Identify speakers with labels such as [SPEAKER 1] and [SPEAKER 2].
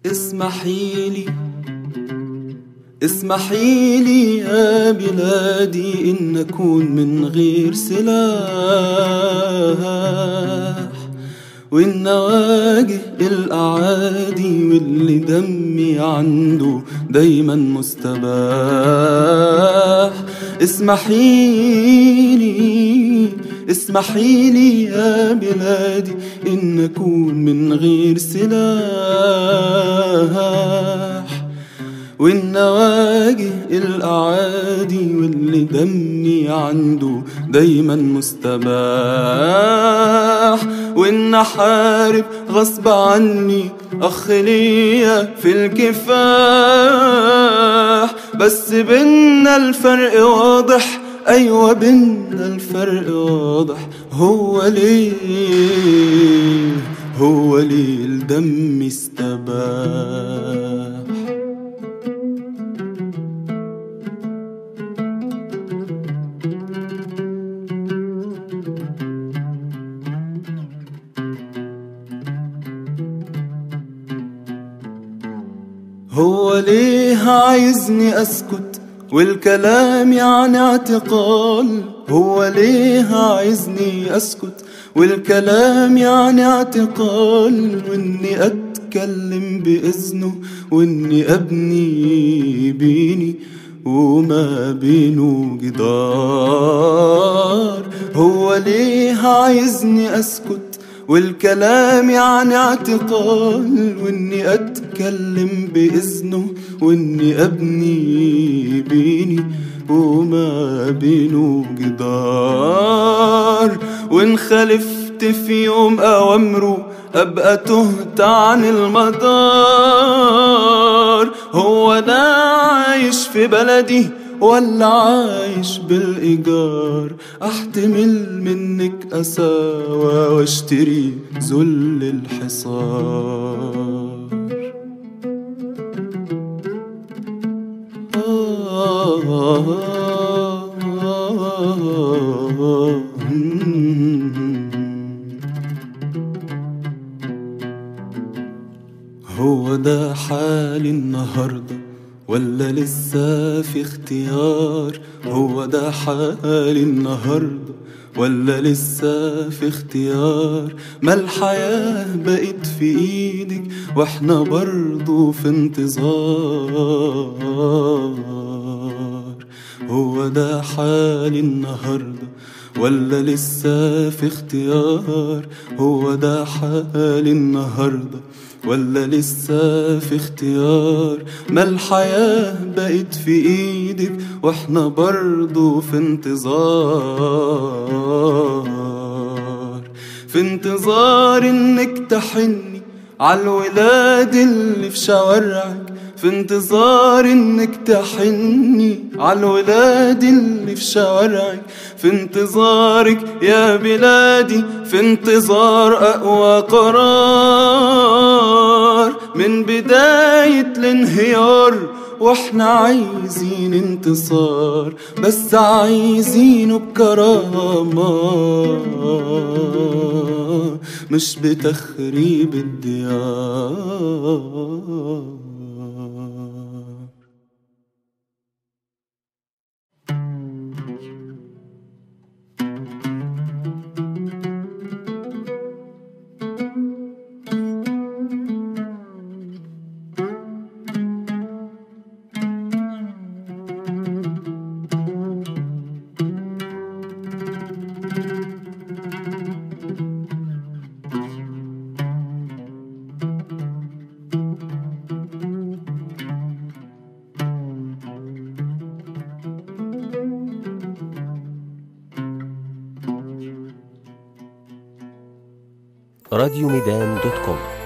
[SPEAKER 1] اسمحي لي اسمحي لي يا بلادي إن أكون من غير سلاح وإن أواجه الأعادي واللي دمي عنده دايما مستباح اسمحي لي اسمحي لي يا بلادي إن أكون من غير سلاح وإن أواجه الأعادي واللي دمي عنده دايما مستباح وإن أحارب غصب عني أخ ليا في الكفاح بس بينا الفرق واضح أيوة بينا الفرق واضح هو ليه هو ليه الدم استباح هو ليه عايزني اسكت والكلام يعني اعتقال هو ليه عايزني اسكت والكلام يعني اعتقال واني اتكلم باذنه واني ابني بيني وما بينه جدار هو ليه عايزني اسكت والكلام يعني اعتقال واني اتكلم باذنه واني ابني بيني وما بينه جدار وان خالفت في يوم اوامره ابقى تهت عن المدار هو انا عايش في بلدي ولا عايش بالإيجار أحتمل منك أساوى واشتري ذل الحصار هو ده حالي النهارده ولا لسه في اختيار هو ده حالي النهارده ولا لسه في اختيار ما الحياة بقت في ايدك واحنا برضو في انتظار هو ده حالي النهارده ولا لسه في اختيار هو ده حالي النهارده ولا لسه في اختيار ما الحياة بقت في ايدك واحنا برضو في انتظار في انتظار انك تحني عالولاد اللي في شوارعك في انتظار انك تحني عالولاد اللي في شوارعك في انتظارك يا بلادي في انتظار اقوى قرار من بداية الانهيار واحنا عايزين انتصار بس عايزينه بكرامة مش بتخريب الديار
[SPEAKER 2] راديو ميدان دوت كوم